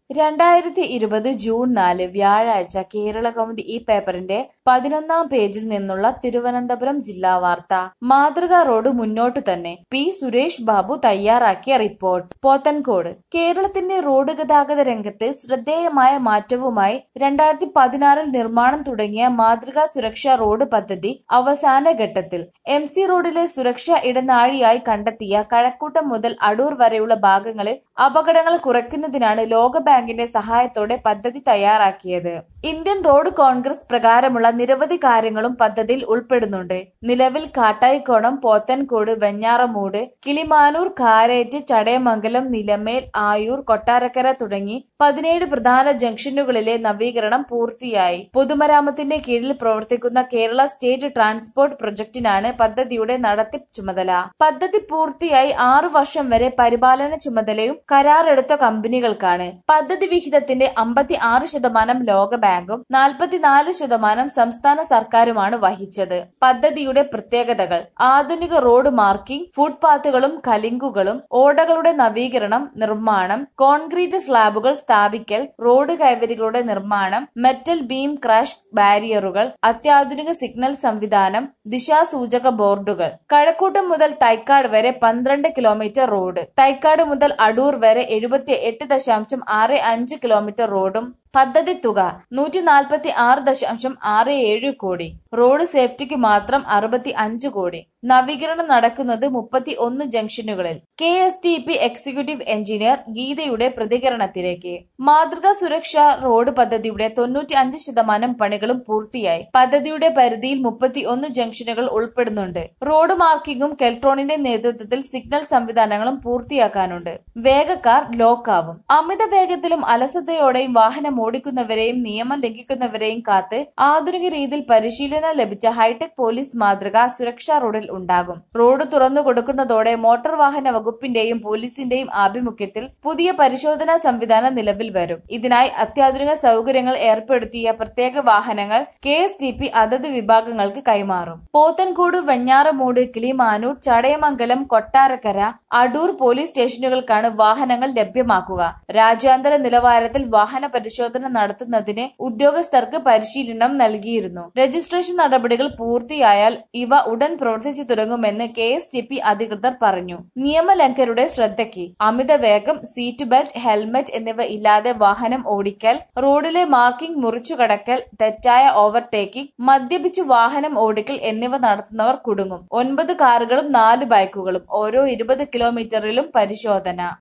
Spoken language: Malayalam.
രണ്ടായിരത്തി ഇരുപത് ജൂൺ നാല് വ്യാഴാഴ്ച കേരളകൗമുദി ഈ പേപ്പറിന്റെ പതിനൊന്നാം പേജിൽ നിന്നുള്ള തിരുവനന്തപുരം ജില്ലാ വാർത്ത മാതൃകാ റോഡ് മുന്നോട്ടു തന്നെ പി സുരേഷ് ബാബു തയ്യാറാക്കിയ റിപ്പോർട്ട് പോത്തൻകോട് കേരളത്തിന്റെ റോഡ് ഗതാഗത രംഗത്ത് ശ്രദ്ധേയമായ മാറ്റവുമായി രണ്ടായിരത്തി പതിനാറിൽ നിർമ്മാണം തുടങ്ങിയ മാതൃകാ സുരക്ഷാ റോഡ് പദ്ധതി അവസാന ഘട്ടത്തിൽ എം സി റോഡിലെ സുരക്ഷാ ഇടനാഴിയായി കണ്ടെത്തിയ കഴക്കൂട്ടം മുതൽ അടൂർ വരെയുള്ള ഭാഗങ്ങളിൽ അപകടങ്ങൾ കുറയ്ക്കുന്നതിനാണ് ലോകബാങ്കിന്റെ സഹായത്തോടെ പദ്ധതി തയ്യാറാക്കിയത് ഇന്ത്യൻ റോഡ് കോൺഗ്രസ് പ്രകാരമുള്ള നിരവധി കാര്യങ്ങളും പദ്ധതിയിൽ ഉൾപ്പെടുന്നുണ്ട് നിലവിൽ കാട്ടായിക്കോണം പോത്തൻകോട് വെഞ്ഞാറമൂട് കിളിമാനൂർ കാരേറ്റ് ചടയമംഗലം നിലമേൽ ആയൂർ കൊട്ടാരക്കര തുടങ്ങി പതിനേഴ് പ്രധാന ജംഗ്ഷനുകളിലെ നവീകരണം പൂർത്തിയായി പൊതുമരാമത്തിന്റെ കീഴിൽ പ്രവർത്തിക്കുന്ന കേരള സ്റ്റേറ്റ് ട്രാൻസ്പോർട്ട് പ്രൊജക്ടിനാണ് പദ്ധതിയുടെ നടത്തിപ്പ് ചുമതല പദ്ധതി പൂർത്തിയായി ആറു വർഷം വരെ പരിപാലന ചുമതലയും കരാറെടുത്ത കമ്പനികൾക്കാണ് പദ്ധതി വിഹിതത്തിന്റെ അമ്പത്തി ആറ് ശതമാനം ലോകബാങ്കും നാൽപ്പത്തിനാല് ശതമാനം സംസ്ഥാന സർക്കാരുമാണ് വഹിച്ചത് പദ്ധതിയുടെ പ്രത്യേകതകൾ ആധുനിക റോഡ് മാർക്കിംഗ് ഫുട്പാത്തുകളും കലിങ്കുകളും ഓടകളുടെ നവീകരണം നിർമ്മാണം കോൺക്രീറ്റ് സ്ലാബുകൾ സ്ഥാപിക്കൽ റോഡ് കൈവരികളുടെ നിർമ്മാണം മെറ്റൽ ബീം ക്രാഷ് ബാരിയറുകൾ അത്യാധുനിക സിഗ്നൽ സംവിധാനം ദിശാസൂചക ബോർഡുകൾ കഴക്കൂട്ടം മുതൽ തൈക്കാട് വരെ പന്ത്രണ്ട് കിലോമീറ്റർ റോഡ് തൈക്കാട് മുതൽ അടൂർ വരെ എഴുപത്തി എട്ട് ദശാംശം ആറ് അഞ്ച് കിലോമീറ്റർ റോഡും പദ്ധതി തുക നൂറ്റി നാൽപ്പത്തി ആറ് ദശാംശം ആറ് ഏഴ് കോടി റോഡ് സേഫ്റ്റിക്ക് മാത്രം അറുപത്തി അഞ്ച് കോടി നവീകരണം നടക്കുന്നത് മുപ്പത്തി ഒന്ന് ജംഗ്ഷനുകളിൽ K S T P executive engineer ഗീതയുടെ പ്രതികരണത്തിലേക്ക് മാതൃകാ സുരക്ഷാ റോഡ് പദ്ധതിയുടെ തൊണ്ണൂറ്റി അഞ്ച് ശതമാനം പണികളും പൂർത്തിയായി പദ്ധതിയുടെ പരിധിയിൽ മുപ്പത്തി ഒന്ന് ജംഗ്ഷനുകൾ ഉൾപ്പെടുന്നുണ്ട് റോഡ് മാർക്കിംഗും കെൽട്രോണിന്റെ നേതൃത്വത്തിൽ സിഗ്നൽ സംവിധാനങ്ങളും പൂർത്തിയാക്കാനുണ്ട് വേഗക്കാർ ലോക്കാവും അമിത വേഗത്തിലും അലസതയോടെയും വാഹനം ഓടിക്കുന്നവരെയും നിയമം ലംഘിക്കുന്നവരെയും കാത്ത് ആധുനിക രീതിയിൽ പരിശീലനം ലഭിച്ച ഹൈടെക് പോലീസ് മാതൃക സുരക്ഷാ റോഡിൽ ഉണ്ടാകും റോഡ് തുറന്നു കൊടുക്കുന്നതോടെ മോട്ടോർ വാഹന വകുപ്പിന്റെയും പോലീസിന്റെയും ആഭിമുഖ്യത്തിൽ പുതിയ പരിശോധനാ സംവിധാനം നിലവിൽ വരും ഇതിനായി അത്യാധുനിക സൗകര്യങ്ങൾ ഏർപ്പെടുത്തിയ പ്രത്യേക വാഹനങ്ങൾ കെ എസ് ടി പി അതത് വിഭാഗങ്ങൾക്ക് കൈമാറും പോത്തൻകോട് വെഞ്ഞാറമൂട് കിളിമാനൂർ ചടയമംഗലം കൊട്ടാരക്കര അടൂർ പോലീസ് സ്റ്റേഷനുകൾക്കാണ് വാഹനങ്ങൾ ലഭ്യമാക്കുക രാജ്യാന്തര നിലവാരത്തിൽ വാഹന പരിശോധന നടത്തുന്നതിന് ഉദ്യോഗസ്ഥർക്ക് പരിശീലനം നൽകിയിരുന്നു രജിസ്ട്രേഷൻ നടപടികൾ പൂർത്തിയായാൽ ഇവ ഉടൻ പ്രവർത്തിച്ചു തുടങ്ങുമെന്ന് കെ എസ് ടി പി അധികൃതർ പറഞ്ഞു നിയമലംഘകരുടെ ശ്രദ്ധയ്ക്ക് അമിത വേഗം സീറ്റ് ബെൽറ്റ് ഹെൽമറ്റ് എന്നിവ ഇല്ലാതെ വാഹനം ഓടിക്കൽ റോഡിലെ മാർക്കിംഗ് മുറിച്ചു കടക്കൽ തെറ്റായ ഓവർടേക്കിംഗ് മദ്യപിച്ചു വാഹനം ഓടിക്കൽ എന്നിവ നടത്തുന്നവർ കുടുങ്ങും ഒൻപത് കാറുകളും നാല് ബൈക്കുകളും ഓരോ ഇരുപത് കിലോമീറ്ററിലും പരിശോധന